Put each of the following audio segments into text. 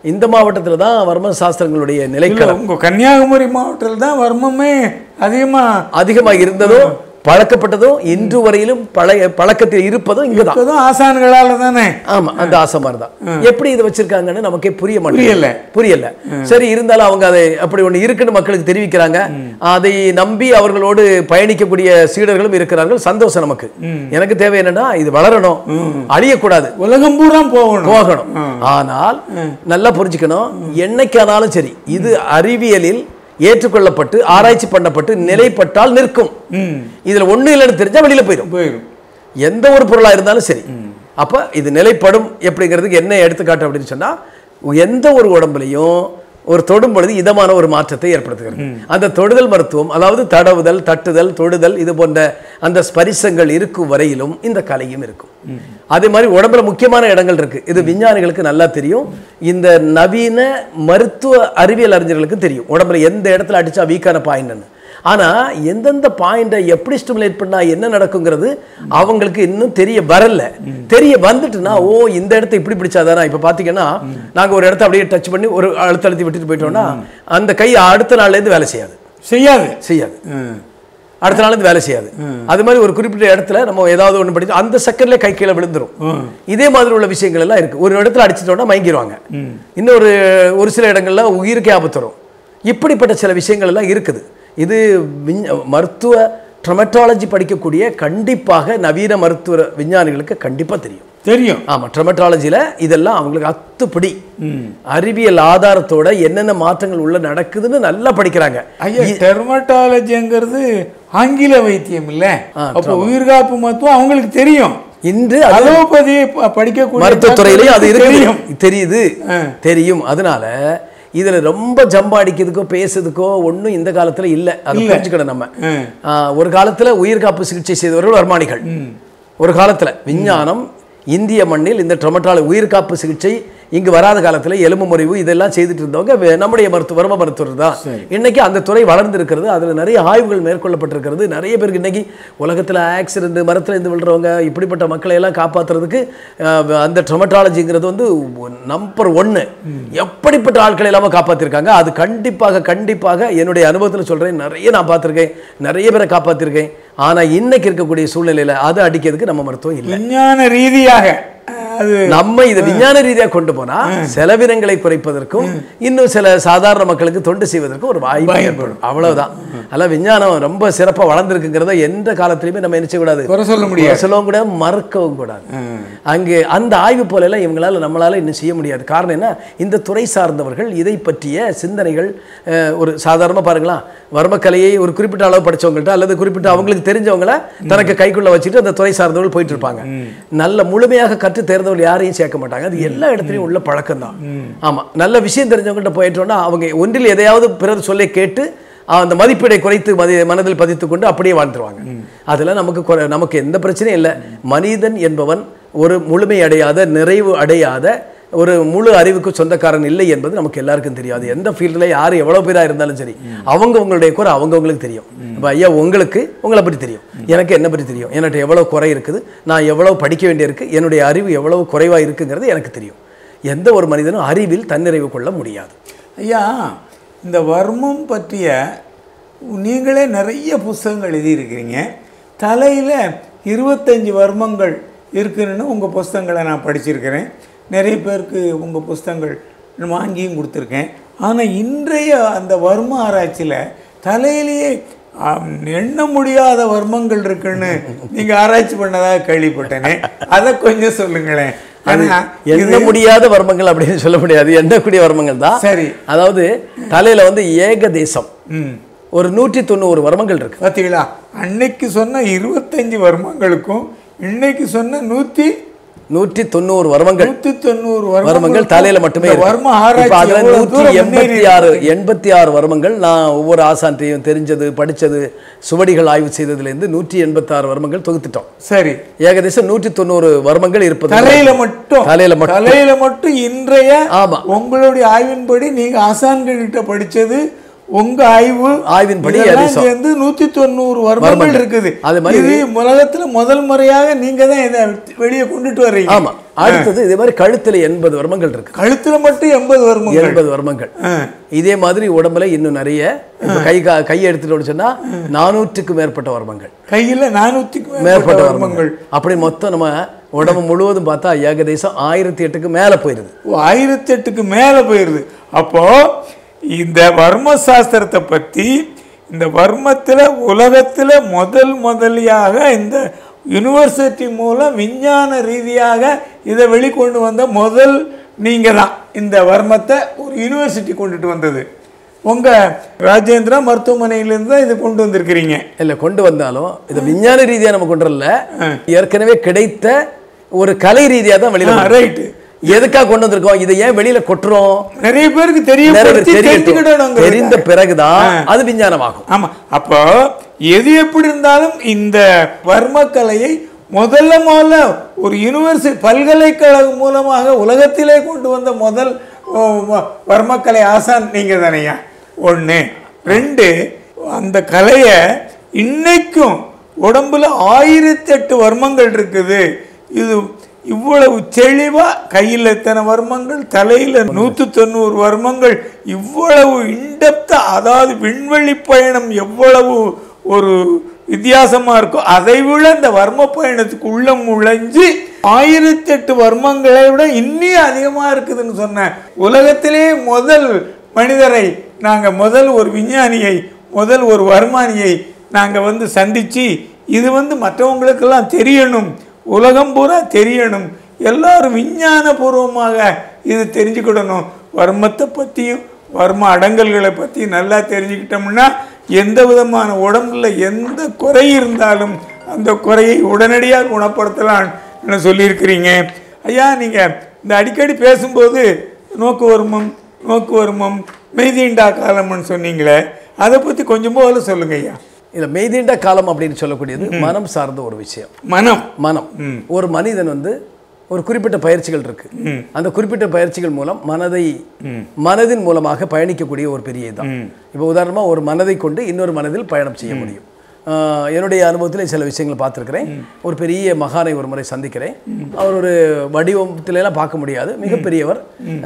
இந்த மாவட்டத்துல தான் வர்ம சாஸ்திரங்களுடைய இல்ல நிலைக்களம் உங்க கன்னியாகுமரி மாவட்டத்தில் தான் வர்மமே அதிகமா அதிகமாக இருந்ததும் பழக்கப்பட்டதும் இன்று வரையிலும் பழைய பழக்கத்தில் இருப்பதும் இங்கதான் இப்போதும் ஆசான்களால தானே ஆமா அந்த ஆசமார் தான் எப்படி இதை வச்சிருக்காங்கன்னு நமக்கே புரிய புரியல. மாட்டேங்குது புரியல சரி இருந்தாலும் அவங்க அதை அப்படி ஒண்ணு இருக்குன்னு மக்களுக்கு தெரிவிக்கிறாங்க அதை நம்பி அவர்களோடு பயணிக்கக்கூடிய சீடர்களும் இருக்கிறார்கள் சந்தோஷம் நமக்கு எனக்கு தேவை என்னன்னா இது வளரணும் அழியக்கூடாது உலகம் பூரா போகணும் போகணும் ஆனால் நல்லா புரிஞ்சுக்கணும் என்னைக்கானாலும் சரி இது அறிவியலில் ஏற்றுக்கொள்ளப்பட்டு ஆராய்ச்சி பண்ணப்பட்டு நிலைப்பட்டால் நிற்கும் ம் இதுல ஒண்ணு இல்லைன்னு தெரிஞ்சா வெளியில போயிடும் போயிடும் எந்த ஒரு பொருளா இருந்தாலும் சரி அப்ப இது நிலைப்படும் எப்படிங்கிறதுக்கு என்ன எடுத்துக்காட்டு அப்படின்னு சொன்னா எந்த ஒரு உடம்புலையும் ஒரு தொடும் பொழுது இதமான ஒரு மாற்றத்தை ஏற்படுத்துகிறது அந்த தொடுதல் மருத்துவம் அதாவது தடவுதல் தட்டுதல் தொடுதல் இது போன்ற அந்த ஸ்பரிசங்கள் இருக்கும் வரையிலும் இந்த கலையும் இருக்கும் அதே மாதிரி உடம்புல முக்கியமான இடங்கள் இருக்கு இது விஞ்ஞானிகளுக்கு நல்லா தெரியும் இந்த நவீன மருத்துவ அறிவியல் அறிஞர்களுக்கு தெரியும் உடம்புல எந்த இடத்துல அடிச்சா வீக்கான பாயிண்ட்னு ஆனா எந்தெந்த பாயிண்டை எப்படி ஸ்டிமுலேட் பண்ணா என்ன நடக்குங்கிறது அவங்களுக்கு இன்னும் தெரிய வரல தெரிய வந்துட்டுனா ஓ இந்த இடத்த இப்படி பிடிச்சாதானா இப்ப பாத்தீங்கன்னா நாங்க ஒரு இடத்த அப்படியே டச் பண்ணி ஒரு அழுத்த அழுத்தி விட்டுட்டு போயிட்டோம்னா அந்த கை அடுத்த நாள்ல இருந்து வேலை செய்யாது செய்யாது செய்யாது ம். அடுத்த நாள் இருந்து வேலை செய்யாது அது மாதிரி ஒரு குறிப்பிட்ட இடத்துல நம்ம ஏதாவது ஒண்ணு படிச்சு அந்த செகண்ட்ல கை கீழே விழுந்துரும் இதே மாதிரி உள்ள விஷயங்கள் எல்லாம் இருக்கு ஒரு இடத்துல அடிச்சிட்டோம்னா மயங்கிடுவாங்க இன்னொரு ஒரு சில இடங்கள்ல உயிருக்கே ஆபத்து வரும் இப்படிப்பட்ட சில விஷயங்கள் எல்லாம் இருக்குது இது விஞ்ஞ- மருத்துவ ட்ரமட்டாலஜி படிக்கக்கூடிய கண்டிப்பாக நவீன மருத்துவ விஞ்ஞானிகளுக்கு கண்டிப்பா தெரியும் தெரியும் ஆமா ட்ரமட்டாலஜில இதெல்லாம் அவங்களுக்கு அத்துப்படி அறிவியல் ஆதாரத்தோட என்னென்ன மாற்றங்கள் உள்ள நடக்குதுன்னு நல்லா படிக்கிறாங்க ஐயா டெர்மட்டாலஜிங்கிறது ஆங்கில வைத்தியம் இல்ல அப்போ உயிர்காப்பு மருத்துவம் அவங்களுக்கு தெரியும் இன்று அது அலோபதி ப- படிக்கக்கூடிய மருத்துவத்துறையிலையும் அது டாக்டருக்கு இருக்கு தெரியுது தெரியும் அதனால இதுல ரொம்ப ஜம்பா அடிக்கிறதுக்கோ பேசுறதுக்கோ ஒண்ணும் இந்த காலத்துல இல்ல அது புரிஞ்சுக்கணும் நம்ம ம். ஆ, ஒரு காலத்துல உயிர்காப்பு சிகிச்சை செய்தவர்கள் வர்மானிகள் ஒரு காலத்துல விஞ்ஞானம் இந்திய மண்ணில் இந்த ட்ரமட்டால உயிர்காப்பு சிகிச்சை இங்கு வராத காலத்துல எலும்பு முறிவு இதெல்லாம் செய்துட்டு இருந்தவங்க வே- நம்முடைய மருத்துவ வர்ம மருத்துவர் தான் இன்னைக்கு அந்த துறை வளர்ந்திருக்கிறது அதுல நிறைய ஆய்வுகள் மேற்கொள்ளப்பட்டிருக்கிறது நிறைய பேருக்கு இன்னைக்கு உலகத்துல ஆக்சிடென்ட் மரத்துல இருந்து விழுறவங்க இப்படிப்பட்ட மக்களை எல்லாம் காப்பாத்துறதுக்கு அஹ், அந்த ட்ரமட்டாலஜிங்கிறது வந்து நம்பர் ஒன்னு எப்படிப்பட்ட ஆட்களை இல்லாம காப்பாத்திருக்காங்க அது கண்டிப்பாக கண்டிப்பாக என்னுடைய அனுபவத்துல சொல்றேன் நிறைய நான் பார்த்திருக்கேன் நிறைய பேரை காப்பாத்திருக்கேன் ஆனா இன்னைக்கு இருக்கக்கூடிய சூழ்நிலையில அது அடிக்கிறதுக்கு நம்ம மருத்துவம் இல்லை விஞ்ஞான ரீதியாக அஹ், அது நம்ம இதை விஞ்ஞான ரீதியா கொண்டு போனா செலவினங்களை குறைப்பதற்கும் இன்னும் சில சாதாரண மக்களுக்கு தொண்டு செய்வதற்கும் ஒரு வாய்ப்பு ஏற்படும் அவ்வளவுதான் அதெல்லாம் விஞ்ஞானம் ரொம்ப சிறப்பா வளர்ந்துருக்குங்கிறத எந்த காலத்திலயுமே நம்ம என்ன செய்யக்கூடாது குறை சொல்ல முடியாது சொல்லவும் கூடாது மறுக்கவும் கூடாது அங்கே அந்த ஆய்வு போல எல்லாம் இவங்களால நம்மளால இன்னும் செய்ய முடியாது காரணம் என்ன இந்த துறை சார்ந்தவர்கள் இதை பற்றிய சிந்தனைகள் அஹ், ஒரு சாதாரணமா பாருங்களா வர்மக்கலையை ஒரு குறிப்பிட்ட அளவு படிச்சவங்கள்ட்ட அல்லது குறிப்பிட்ட அவங்களுக்கு தெரிஞ்சவங்கள தனக்கு கைக்குள்ள வச்சுட்டு அந்த துறை சார்ந்தவர்கள் போயிட்டு இருப்பாங்க நல்ல முழுமையாக கற்று தேர்ந்தவர்கள் யாரையும் சேர்க்க மாட்டாங்க அது எல்லா இடத்துலையும் உள்ள பழக்கம் தான் ஆமா நல்ல விஷயம் தெரிஞ்சவங்கள்ட்ட போயிட்டோம்னா அவங்க ஒன்றில் எதையாவது பிறர் சொல்லை கேட்டு அந்த மதிப்பீடை குறைத்து மதி மனதில் பதித்துக் கொண்டு அப்படியே வாழ்ந்துருவாங்க அதில் நமக்கு குறை- நமக்கு எந்த பிரச்சனையும் இல்லை மனிதன் என்பவன் ஒரு முழுமை அடையாத நிறைவு அடையாத ஒரு முழு அறிவுக்கு சொந்தக்காரன் இல்லை என்பது நமக்கு எல்லாருக்கும் தெரியாது எந்த ஃபீல்டில் யார் எவ்வளோ பேராக இருந்தாலும் சரி அவங்க உங்களுடைய குறை அவங்கவுங்களுக்கு தெரியும் இப்போ ஐயா உங்களுக்கு உங்களை பற்றி தெரியும் எனக்கு என்ன பற்றி தெரியும் என்கிட்ட எவ்வளோ குறை இருக்குது நான் எவ்வளோ படிக்க வேண்டியிருக்கு என்னுடைய அறிவு எவ்வளவு குறைவாக இருக்குங்கிறது எனக்கு தெரியும் எந்த ஒரு மனிதனும் அறிவில் தன்னிறைவு கொள்ள முடியாது ஐயா இந்த வர்மம் பற்றிய நீங்களே நிறைய புஸ்தகங்கள் எழுதியிருக்கிறீங்க தலையில் இருபத்தஞ்சி வர்மங்கள் இருக்குன்னு உங்கள் புஸ்தகங்களை நான் படிச்சிருக்கிறேன் நிறைய பேருக்கு உங்கள் புஸ்தகங்கள் நான் வாங்கியும் கொடுத்துருக்கேன் ஆனால் இன்றைய அந்த வர்ம ஆராய்ச்சியில் தலையிலேயே ஆம், எண்ண முடியாத வர்மங்கள் இருக்குன்னு நீங்கள் ஆராய்ச்சி பண்ணதாக கேள்விப்பட்டேனே அதை கொஞ்சம் சொல்லுங்களேன் ஆனா, எண்ண முடியாத வர்மங்கள் அப்படின்னு சொல்ல முடியாது எண்ணக்கூடிய வர்மங்கள் தான் சரி அதாவது தலையில வந்து ஏக தேசம் ம் ஒரு நூற்றி தொண்ணூறு வர்மங்கள் இருக்கு பார்த்தீங்களா அன்னைக்கு சொன்ன இருபத்தஞ்சு வர்மங்களுக்கும் இன்னைக்கு சொன்ன நூத்தி நூற்றி தொண்ணூறு வர்மங்கள் நூத்தி தொண்ணூறு வர்மங்கள் தலையில மட்டுமே இந்த இருக்கு. வர்ம இப்ப ஆராய்ச்சி அதுல எவ்வளவு நூற்றி தூரம் எண்பத்தி முன்னேறி ஆறு இருக்கு. எண்பத்தி ஆறு வர்மங்கள் நான் ஒவ்வொரு ஆசான்ட்டையும் தெரிஞ்சது படிச்சது சுவடிகள் ஆய்வு செய்ததுலேருந்து நூற்றி எண்பத்தாறு வர்மங்கள் தொகுத்துட்டோம் சரி ஏகதேசம் நூற்றி தொண்ணூறு வர்மங்கள் இருப்பது தலையில மட்டும் தலையில மட்டும். தலையில மட்டும் இன்றைய ஆமா. உங்களுடைய ஆய்வின்படி நீங்க ஆசான்கள் கிட்ட படிச்சது உங்க ஆய்வு ஆய்வின்படி இதெல்லாம் அது சேர்ந்து நூத்தி தொண்ணூறு வருடங்கள் வருடங்கள். இருக்குது அது மாதிரி- இது உலகத்துல முதல் முறையாக நீங்க தான் இதை வெளியே கொண்டுட்டு வர்றீங்க ஆமா அடுத்தது இதே மாதிரி கழுத்துல எண்பது வர்மங்கள் இருக்கு கழுத்துல மட்டும் எண்பது வருமங்கள் எண்பது வர்மங்கள் ஆ. இதே மாதிரி உடம்புல இன்னும் நிறைய இப்ப கை கா கையை எடுத்துட்டு சொன்னா நானூற்றுக்கு மேற்பட்ட வர்மங்கள் கையில நானூத்திக்கு மேற்பட்ட மேற்பட்ட வருமங்கள் வர்மங்கள் அப்படி மொத்தம் நம்ம உடம்பு முழுவதும் பார்த்தா ஏகதேசம் ஆயிரத்தி எட்டுக்கு மேல போயிருது ஆயிரத்தி எட்டுக்கு மேல போயிருது அப்போ இந்த வர்ம சாஸ்திரத்தை பத்தி இந்த வர்மத்துல உலகத்துல முதல் முதலியாக இந்த யூனிவர்சிட்டி மூலம் விஞ்ஞான ரீதியாக இதை வெளிக்கொண்டு வந்த முதல் நீங்க தான் இந்த வர்மத்தை ஒரு யூனிவர்சிட்டி கொண்டுட்டு வந்தது உங்க ராஜேந்திரா மருத்துவமனையிலிருந்து தான் இதை கொண்டு வந்திருக்கிறீங்க இல்ல கொண்டு வந்தாலும் இது விஞ்ஞான ரீதியா நம்ம கொண்டு வரல ஏற்கனவே கிடைத்த ஒரு கலை ரீதியா தான் வெளியில கொண்டு ரைட்டு வரோம். எதுக்காக கொண்டு வந்திருக்கோம் இதை ஏன் வெளியில கொட்டுறோம் நிறைய பேருக்கு நிறைய பேர் தெரியப்படுத்தி தெரியட்டும். தெரிஞ்சுக்கிடணும் தெரிந்த பிறகுதான் அது விஞ்ஞானமாகும் ஆமா அப்போ எது எப்படி இருந்தாலும் இந்த வர்மக்கலையை முதல்ல முதல்ல ஒரு யூனிவர்சிட்டி பல்கலைக்கழகம் மூலமாக உலகத்திலே கொண்டு வந்த முதல் ஓ, வ- வர்மக்கலை ஆசான் நீங்க தானையா ஒண்ணு ரெண்டு அந்த கலையை இன்னைக்கும் உடம்புல ஆயிரத்தி எட்டு வர்மங்கள் இருக்குது இது இவ்வளவு தெளிவா கையில் எத்தனை வர்மங்கள் தலையில நூத்தி தொண்ணூறு வர்மங்கள் இவ்வளவு இன்டெப்தா அதாவது விண்வெளி பயணம் எவ்வளவு ஒரு வித்தியாசமா இருக்கும் அதை விட இந்த வர்ம பயணத்துக்கு உள்ள முளைஞ்சு ஆயிரத்தி எட்டு வர்மங்களை விட இன்னும் அதிகமா இருக்குதுன்னு சொன்னேன் உலகத்திலே முதல் மனிதரை நாங்க முதல் ஒரு விஞ்ஞானியை முதல் ஒரு வர்மானியை நாங்க வந்து சந்திச்சு இது வந்து மற்றவங்களுக்கெல்லாம் தெரியணும் உலகம் பூரா தெரியணும் எல்லாரும் விஞ்ஞானபூர்வமாக இது தெரிஞ்சுக்கிடணும் வர்மத்தை பற்றியும் வர்ம அடங்கல்களை பற்றி நல்லா தெரிஞ்சுக்கிட்டோம்னா எந்த விதமான உடம்புல எந்த குறை இருந்தாலும் அந்த குறையை உடனடியாக குணப்படுத்தலாம்னு சொல்லியிருக்கிறீங்க ஐயா நீங்கள் இந்த அடிக்கடி பேசும்போது நோக்கு வருமம் நோக்கு வருமம் மெய்தீண்டா காலம்னு சொன்னீங்களே அதை பற்றி கொஞ்சம் போல சொல்லுங்க ஐயா இதுல மெய்தீண்ட காலம் அப்படின்னு சொல்லக்கூடியது மனம் சார்ந்த ஒரு விஷயம் மனம் மனம் ஒரு மனிதன் வந்து ஒரு குறிப்பிட்ட பயிற்சிகள் இருக்கு அந்த குறிப்பிட்ட பயிற்சிகள் மூலம் மனதை மனதின் மூலமாக பயணிக்கக்கூடிய ஒரு பெரிய இதான் இப்போ உதாரணமா ஒரு மனதை கொண்டு இன்னொரு மனதில் பயணம் செய்ய முடியும் ஆஹ் என்னுடைய அனுபவத்தில் சில விஷயங்களை பார்த்துருக்கிறேன் ஒரு பெரிய மகானை ஒரு முறை சந்திக்கிறேன் அவர் ஒரு வடிவத்தில எல்லாம் பார்க்க முடியாது மிகப்பெரியவர்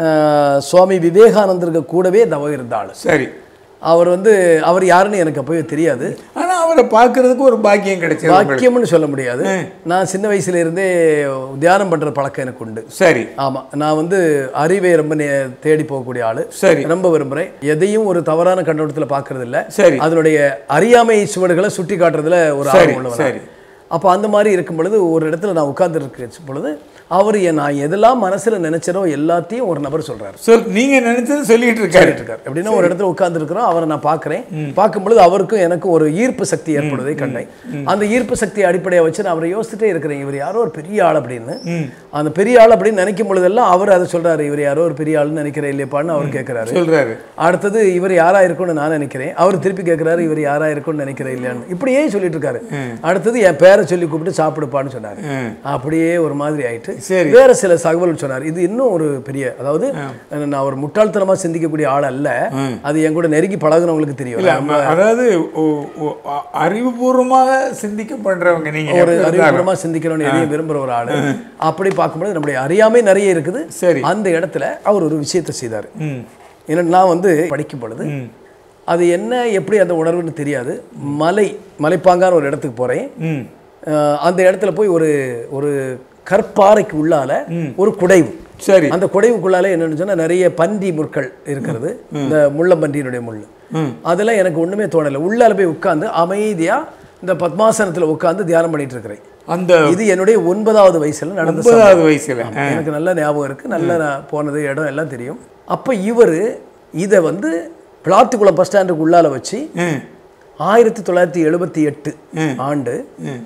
ஆஹ் சுவாமி விவேகானந்தருக்கு கூடவே தவம் இருந்த ஆளு சரி அவர் வந்து அவர் யாருன்னு எனக்கு அப்பவே தெரியாது ஆனா அவரை பார்க்கறதுக்கு ஒரு பாக்கியம் கிடைச்சது உங்களுக்கு. வாக்கியம்னு சொல்ல முடியாது நான் சின்ன வயசுல இருந்தே தியானம் பண்ற பழக்கம் எனக்கு உண்டு சரி ஆமா நான் வந்து அறிவை ரொம்ப நே- தேடி போகக்கூடிய ஆளு சரி ரொம்ப விரும்புறேன் எதையும் ஒரு தவறான கண்ணோட்டத்துல பார்க்கறது இல்ல சரி அதனுடைய அறியாமை சுவடுகளை சுட்டி காட்டுறதுல ஒரு சரி, ஆர்வம் உள்ளவன் சரி. அப்போ அந்த மாதிரி இருக்கும் பொழுது ஒரு இடத்துல நான் உட்கார்ந்து இருக்க பொழுது அவர் என் நான் எதெல்லாம் மனசுல நினைச்சனோ எல்லாத்தையும் ஒரு நபர் சொல்றாரு சொல் நீங்க நினைச்சது சொல்லிட்டு இருக்காரு சொல்லிட்டு இருக்காரு எப்படின்னா ஒரு இடத்துல உட்கார்ந்து இருக்கிறோம் அவரை நான் பார்க்கிறேன் பார்க்கும் பொழுது அவருக்கும் எனக்கும் ஒரு ஈர்ப்பு சக்தி ஏற்படுவதை கண்டேன் அந்த ஈர்ப்பு சக்தியை அடிப்படையாக வச்சு நான் அவரை யோசிச்சுட்டே இருக்கிறேன் இவர் யாரோ ஒரு பெரிய ஆள் அப்படின்னு அந்த பெரிய ஆள் அப்படின்னு நினைக்கும் பொழுதெல்லாம் அவர் அதை சொல்றாரு இவர் யாரோ ஒரு பெரிய ஆள்னு நினைக்கிறேன் இல்லையாப்பான்னு அவர் கேட்கிறாரு சொல்றாரு அடுத்தது இவர் யாரா இருக்கும்னு நான் நினைக்கிறேன் அவர் திருப்பி கேட்கிறாரு இவர் யாரா இருக்கும்னு நினைக்கிறேன் இல்லையான்னு இப்படியே சொல்லிட்டு இருக்காரு அடுத்தது என் பேரை சொல்லி கூப்பிட்டு சாப்பிடுப்பான்னு சொன்னாரு ம். அப்படியே ஒரு மாதிரி ஆயிட்டு சரி. வேற சில தகவல் சொன்னார் இது இன்னும் ஒரு பெரிய அதாவது நான் ஒரு முட்டாள்தனமா சிந்திக்கக்கூடிய ஆள் அல்ல அது என் கூட நெருங்கி பழகுனவங்களுக்கு தெரியும் இல்ல ம- அதாவது ஒ- ஒ- அ- அறிவுபூர்வமாக சிந்திக்க பண்றவங்க நீங்க ஒரு எப்படி இருந்தாலும். அறிவுபூர்வமா சிந்திக்கணும்னு எதையும் விரும்புற ஒரு ஆளு அப்படி பார்க்கும்போது நம்முடைய அறியாமை நிறைய இருக்குது சரி அந்த இடத்துல அவர் ஒரு விஷயத்தை செய்தார் ம் ஏன்னா நான் வந்து படிக்கும் பொழுது அது என்ன எப்படி அந்த உணர்வுன்னு தெரியாது மலை மலைப்பாங்கான ஒரு இடத்துக்கு போறேன் ம் அஹ் அந்த இடத்துல போய் ஒரு ஒரு கற்பாறைக்கு உள்ளால ஒரு குடைவு சரி அந்த குடைவுக்குள்ளால என்னன்னு சொன்னா நிறைய பன்றி முற்கள் இருக்கிறது இந்த முள்ளம்பன்றியினுடைய முள் ம். அதெல்லாம் எனக்கு ஒண்ணுமே தோணலை உள்ளால போய் உட்கார்ந்து அமைதியா இந்த பத்மாசனத்துல உட்கார்ந்து தியானம் பண்ணிட்டு இருக்கிறேன் அந்த இது என்னுடைய ஒன்பதாவது வயசுல நடந்த சம்பவம். ஒன்பதாவது வயசுல ஆமா, எனக்கு நல்ல ஞாபகம் இருக்கு நல்ல நான் போனது இடம் எல்லாம் தெரியும் அப்ப இவர் இதை வந்து பிளாத்துக்குளம் பஸ் ஸ்டாண்டுக்கு உள்ளால வச்சு ம் ஆயிரத்தி தொள்ளாயிரத்தி எழுபத்தி எட்டு ஆண்டு ம்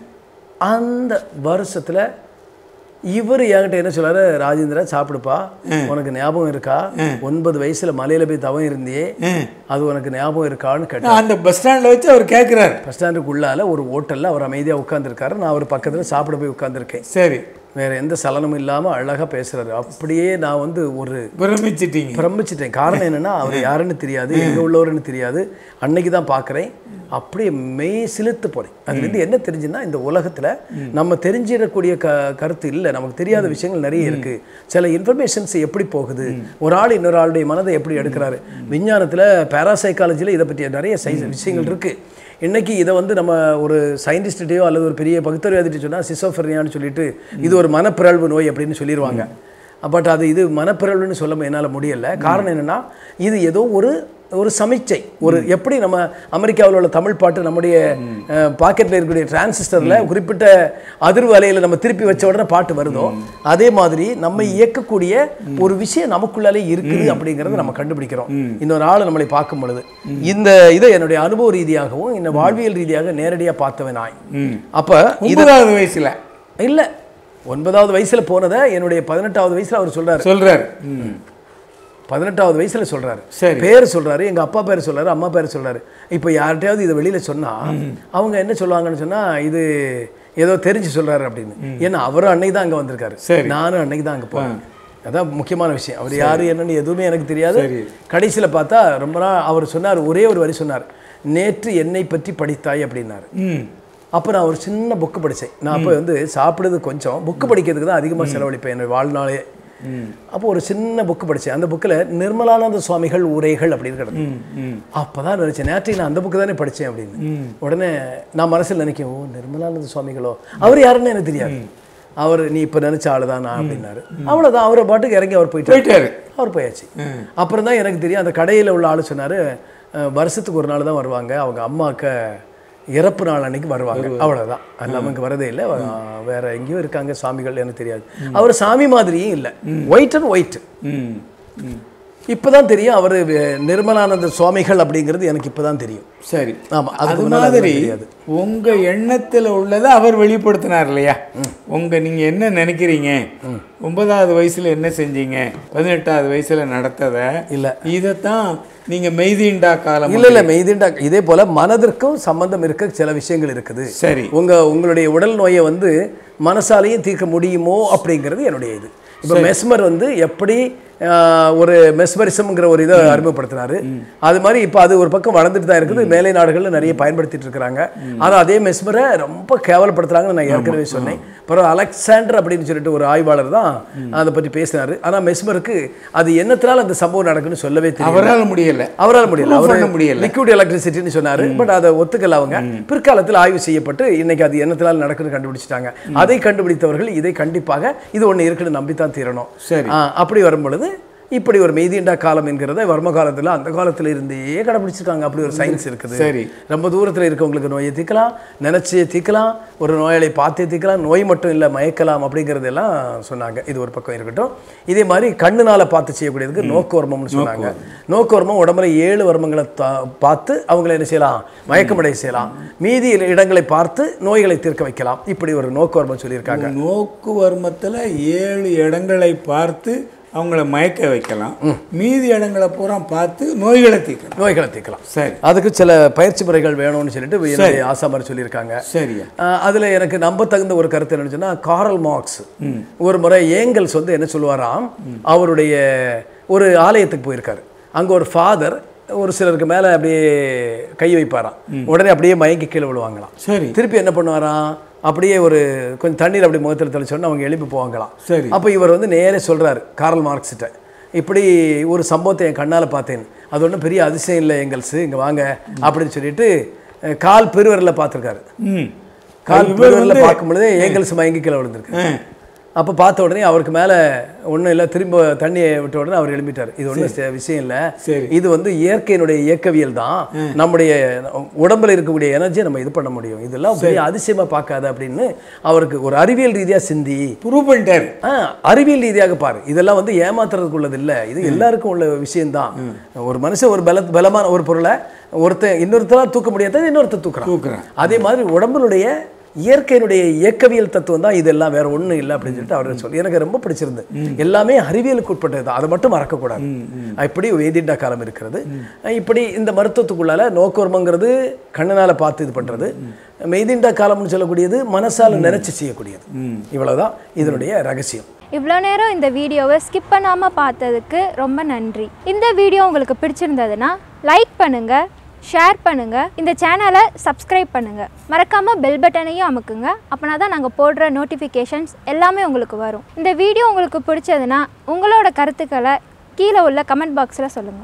அந்த வருஷத்துல இவர் என்கிட்ட என்ன சொல்றாரு ராஜேந்திரா சாப்பிடுப்பா உனக்கு ஞாபகம் இருக்கா ஒன்பது வயசுல மலையில போய் தவம் இருந்தியே ம். அது உனக்கு ஞாபகம் இருக்கான்னு கேட்டேன் நான் அந்த பஸ் ஸ்டாண்ட்ல வச்சு அவர் கேட்குறாரு பஸ் ஸ்டாண்டுக்கு உள்ளால ஒரு ஹோட்டல்ல அவர் அமைதியா உட்கார்ந்திருக்காரு நான் அவர் பக்கத்துல சாப்பிட போய் உட்கார்ந்திருக்கேன் சரி வேற எந்த சலனமும் இல்லாம அழகா பேசுறாரு அப்படியே நான் வந்து ஒரு பிரமிச்சிட்டீங்க பிரமிச்சிட்டேன் காரணம் என்னன்னா அவர் யாருன்னு தெரியாது எங்க உள்ளவருன்னு தெரியாது அன்னைக்கு தான் பார்க்குறேன் அப்படியே மெய் சிலுத்து போனேன் அதுலேருந்து என்ன தெரிஞ்சுன்னா இந்த உலகத்துல நம்ம தெரிஞ்சிடக்கூடிய க கருத்து இல்லை நமக்கு தெரியாத விஷயங்கள் நிறைய இருக்கு சில இன்ஃபர்மேஷன்ஸ் எப்படி போகுது ஒரு ஆள் இன்னொரு ஆளுடைய மனதை எப்படி எடுக்கிறாரு விஞ்ஞானத்துல பேராசைக்காலஜியில் இதை பற்றிய நிறைய சை விஷயங்கள் இருக்கு இன்னைக்கு இதை வந்து நம்ம ஒரு சயின்டிஸ்ட்டையோ அல்லது ஒரு பெரிய பகுத்தறிவாதிட்டு சொன்னால் சிசோஃபர்னியான்னு சொல்லிட்டு இது ஒரு மனப்பிறழ்வு நோய் அப்படின்னு சொல்லிடுவாங்க பட் அது இது மனப்பிறழ்வுன்னு சொல்ல என்னால் முடியல காரணம் என்னன்னா இது ஏதோ ஒரு ஒரு சமிச்சை ஒரு எப்படி நம்ம அமெரிக்காவில் உள்ள தமிழ் பாட்டு நம்முடைய பாக்கெட்டில் இருக்கக்கூடிய டிரான்சிஸ்டரில் குறிப்பிட்ட அதிர்வு அலையில் நம்ம திருப்பி வச்ச உடனே பாட்டு வருதோ அதே மாதிரி நம்ம இயக்கக்கூடிய ஒரு விஷயம் நமக்குள்ளாலே இருக்குது அப்படிங்கிறத நம்ம கண்டுபிடிக்கிறோம் இன்னொரு ஆள் நம்மளை பார்க்கும் பொழுது இந்த இதை என்னுடைய அனுபவ ரீதியாகவும் இந்த வாழ்வியல் ரீதியாக நேரடியாக பார்த்தவன் நாய் ம் அப்போ ஒன்பதாவது வயசுல இல்லை ஒன்பதாவது வயசுல போனதை என்னுடைய பதினெட்டாவது வயசுல அவர் சொல்றாரு சொல்றாரு ம் பதினெட்டாவது வயசுல சொல்றாரு சரி. பேர் சொல்றாரு எங்க அப்பா பேர் சொல்றாரு அம்மா பேர் சொல்றாரு இப்போ யார்கிட்டயாவது இதை வெளியில சொன்னா அவங்க என்ன சொல்லுவாங்கன்னு சொன்னா இது ஏதோ தெரிஞ்சு சொல்றாரு அப்படின்னு ஏன்னா அவரும் அன்னைக்கு தான் அங்க வந்திருக்காரு சரி. நானும் அன்னைக்கு தான் அங்க போனேன் அதான் முக்கியமான விஷயம் அவர் யாரு என்னன்னு எதுவுமே எனக்கு தெரியாது சரி. கடைசியில பார்த்தா ரொம்ப நாள் அவர் சொன்னார் ஒரே ஒரு வரி சொன்னார் நேற்று என்னை பற்றி படித்தாய் அப்படின்னாரு ம் அப்போ நான் ஒரு சின்ன புக்கு படித்தேன் நான் அப்போ வந்து சாப்பிடுறது கொஞ்சம் புக்கு படிக்கிறதுக்கு தான் அதிகமாக செலவழிப்பேன் என்னோட வாழ்நாளே அப்போ ஒரு சின்ன புக்கு படித்தேன் அந்த புக்கில் நிர்மலானந்த சுவாமிகள் உரைகள் அப்படின்னு கிடந்தது ம் ம் அப்போ தான் நினச்சேன் நேற்று நான் அந்த புக்கு தானே படித்தேன் அப்படின்னு உடனே நான் மனசில் நினைக்கிறேன் ஓ நிர்மலானந்த சுவாமிகளோ அவர் யாருன்னு எனக்கு தெரியாது அவர் நீ இப்போ நினச்ச ஆளு தான் நான் அப்படின்னாரு அவ்வளோதான் அவரை பாட்டுக்கு இறங்கி அவர் போயிட்டு போயிட்டாரு அவர் போயாச்சு அப்புறம் தான் எனக்கு தெரியும் அந்த கடையில் உள்ள ஆள் சொன்னார் வருஷத்துக்கு ஒரு நாள் தான் வருவாங்க அவங்க அம்மாக்க இறப்பு நாள் அன்னைக்கு வருவாங்க அவ்வளோதான் அது நமக்கு வரதே இல்லை அஹ் வேற எங்கேயும் இருக்காங்க சாமிகள் எனக்கு தெரியாது அவர் சாமி மாதிரியும் இல்லை ஒயிட் அண்ட் ஒயிட் ம் ம் இப்பதான் தெரியும் அவர் நிர்மலானந்த சுவாமிகள் அப்படிங்கிறது எனக்கு இப்பதான் தெரியும் சரி ஆமா அது அதுக்கு முன்னாடி மாதிரி அதெல்லாம் தெரியாது உங்க எண்ணத்துல உள்ளதை அவர் வெளிப்படுத்தினார் இல்லையா உங்க நீங்க என்ன நினைக்கிறீங்க ஒன்பதாவது வயசுல என்ன செஞ்சீங்க பதினெட்டாவது வயசுல நடத்தத இல்ல. இதைத்தான் நீங்க மெய்தீண்டா காலம் இல்ல இல்ல மெய்திண்டா இதே போல மனதிற்கும் சம்பந்தம் இருக்க சில விஷயங்கள் இருக்குது சரி உங்க உங்களுடைய உடல் நோயை வந்து மனசாலையும் தீர்க்க முடியுமோ அப்படிங்கிறது என்னுடைய இது இப்போ மெஸ்மர் வந்து எப்படி ஆஹ், ஒரு மெஸ்மரிசம்ங்கிற ஒரு இதை அறிமுகப்படுத்தினாரு அது மாதிரி இப்போ அது ஒரு பக்கம் வளர்ந்துட்டு தான் இருக்குது மேலை நாடுகள்ல நிறைய பயன்படுத்திட்டு இருக்கிறாங்க ஆனா அதே மெஸ்மரை ரொம்ப கேவலப்படுத்துறாங்கன்னு நான் ஏற்கனவே சொன்னேன் அப்புறம் அலெக்சாண்டர் அப்படின்னு சொல்லிட்டு ஒரு ஆய்வாளர் தான் அதை பற்றி பேசினாரு ஆனா மெஸ்மருக்கு அது என்னத்தினால அந்த சம்பவம் நடக்குன்னு சொல்லவே தெரியும் அவரால் முடியல அவரால் முடியல Prove அவர் பண்ண முடியல. லிக்விட் எலக்ட்ரிசிட்டின்னு சொன்னாரு பட் அதை ஒத்துக்கல அவங்க பிற்காலத்தில் ஆய்வு செய்யப்பட்டு இன்னைக்கு அது என்னத்தினால நடக்குன்னு கண்டுபிடிச்சிட்டாங்க அதை கண்டுபிடித்தவர்கள் இதை கண்டிப்பாக இது ஒண்ணு இருக்குன்னு நம்பித்தான் தீரணும் சரி. ஆ, அப்படி வரும் பொழுது இப்படி ஒரு மெய்தீண்டா காலம் என்கிறத வர்ம காலத்துல அந்த காலத்துல இருந்தே கடைபிடிச்சிருக்காங்க அப்படி ஒரு சயின்ஸ் இருக்குது சரி. ரொம்ப தூரத்துல இருக்கவங்களுக்கு நோயை தீர்க்கலாம் நினைச்சு தீர்க்கலாம் ஒரு நோயாளி பார்த்தே தீர்க்கலாம் நோய் மட்டும் இல்லை மயக்கலாம் அப்படிங்கிறதெல்லாம் சொன்னாங்க இது ஒரு பக்கம் இருக்கட்டும் இதே மாதிரி கண்ணுனால பார்த்து செய்யக்கூடியதுக்கு நோக்குவர்மம்னு சொன்னாங்க நோக்குவர்மம் உடம்புல ஏழு வர்மங்களை தா- பார்த்து அவங்களை என்ன செய்யலாம் மயக்கமடைய செய்யலாம் மீதி இடங்களை பார்த்து நோய்களை தீர்க்க வைக்கலாம் இப்படி ஒரு நோக்குவர்மம் சொல்லியிருக்காங்க நோக்கு வர்மத்துல ஏழு இடங்களை பார்த்து அவங்கள மயக்க வைக்கலாம் மீதி இடங்களை பூரா பார்த்து நோய்களை தீர்க்கலாம் நோய்களை தீர்க்கலாம் சரி அதுக்கு சில பயிற்சி முறைகள் வேணும்னு சொல்லிட்டு என்னுடைய ஆசாமர் சொல்லியிருக்காங்க சரியா ஆஹ் அதுல எனக்கு நம்ப தகுந்த ஒரு கருத்து என்னன்னு சொன்னா காரல் மார்க்ஸ் ஒரு முறை ஏங்கல்ஸ் வந்து என்ன சொல்லுவாராம் அவருடைய ஒரு ஆலயத்துக்கு போயிருக்காரு அங்க ஒரு ஃபாதர் ஒரு சிலருக்கு மேல அப்படியே கை வைப்பாராம் உடனே அப்படியே மயங்கி கீழே விழுவாங்களாம் சரி திருப்பி என்ன பண்ணுவாராம் அப்படியே ஒரு கொஞ்சம் தண்ணீர் அப்படி முகத்தில் தெளிச்சோன்னு அவங்க எழுப்பி போவாங்களாம் சரி அப்போ இவர் வந்து நேரே சொல்றாரு காரல் மார்க்ஸ்கிட்ட இப்படி ஒரு சம்பவத்தை என் கண்ணால பார்த்தேன் அது ஒன்றும் பெரிய அதிசயம் இல்லை எங்கல்ஸ் இங்க வாங்க அப்படின்னு சொல்லிட்டு அஹ், கால் பெருவரில் பார்த்துருக்காரு ம் கால் இவர் பெருவரில் வந்து- பார்க்கும் பொழுதே ஏங்கல்ஸ் மயங்கி கீழே விழுந்திருக்கு ஆ, அப்போ பார்த்த உடனே அவருக்கு மேலே ஒன்றும் இல்லை திரும்ப தண்ணியை விட்ட உடனே அவர் எழுப்பிட்டார் இது ஒன்றும் விஷயம் இல்லை சரி. இது வந்து இயற்கையினுடைய இயக்கவியல் தான் நம்முடைய உடம்புல இருக்கக்கூடிய எனர்ஜியை நம்ம இது பண்ண முடியும் இதெல்லாம் பெரிய அதிசயமா பார்க்காத அப்படின்னு அவருக்கு ஒரு அறிவியல் ரீதியா சிந்தி ப்ரூவ் பண்ணிட்டாரு ஆ, அறிவியல் ரீதியாக பாரு இதெல்லாம் வந்து ஏமாத்துறதுக்கு உள்ளது இல்லை இது எல்லாருக்கும் உள்ள விஷயம்தான் ஒரு மனுஷன் ஒரு பல பலமான ஒரு பொருளை ஒருத்தன் இன்னொருத்தரால் தூக்க முடியாதது இன்னொருத்தர் தூக்குறான் தூக்குறேன் அதே மாதிரி உடம்புடைய இயற்கையினுடைய இயக்கவியல் தத்துவம் தான் இதெல்லாம் வேற ஒண்ணும் இல்லை அப்படின்னு சொல்லிட்டு அவர் சொல்லி எனக்கு ரொம்ப பிடிச்சிருந்து எல்லாமே அறிவியலுக்கு உட்பட்டது தான் அதை மட்டும் மறக்கக்கூடாது இப்படி வேதிண்டா காலம் இருக்கிறது இப்படி இந்த மருத்துவத்துக்குள்ளால நோக்கர்மங்கிறது கண்ணனால பார்த்து இது பண்றது மெய்திண்டா காலம்னு சொல்லக்கூடியது மனசால நினைச்சு செய்யக்கூடியது இவ்வளவுதான் இதனுடைய ரகசியம் இவ்வளோ நேரம் இந்த வீடியோவை ஸ்கிப் பண்ணாமல் பார்த்ததுக்கு ரொம்ப நன்றி இந்த வீடியோ உங்களுக்கு பிடிச்சிருந்ததுன்னா லைக் பண்ணுங்க ஷேர் பண்ணுங்க இந்த சேனலை சப்ஸ்கிரைப் பண்ணுங்க மறக்காம பெல் பட்டனையும் அமுக்குங்க அப்போனா தான் நாங்கள் போடுற நோட்டிஃபிகேஷன்ஸ் எல்லாமே உங்களுக்கு வரும் இந்த வீடியோ உங்களுக்கு பிடிச்சதுன்னா உங்களோட கருத்துக்களை கீழே உள்ள கமெண்ட் பாக்ஸில் சொல்லுங்கள்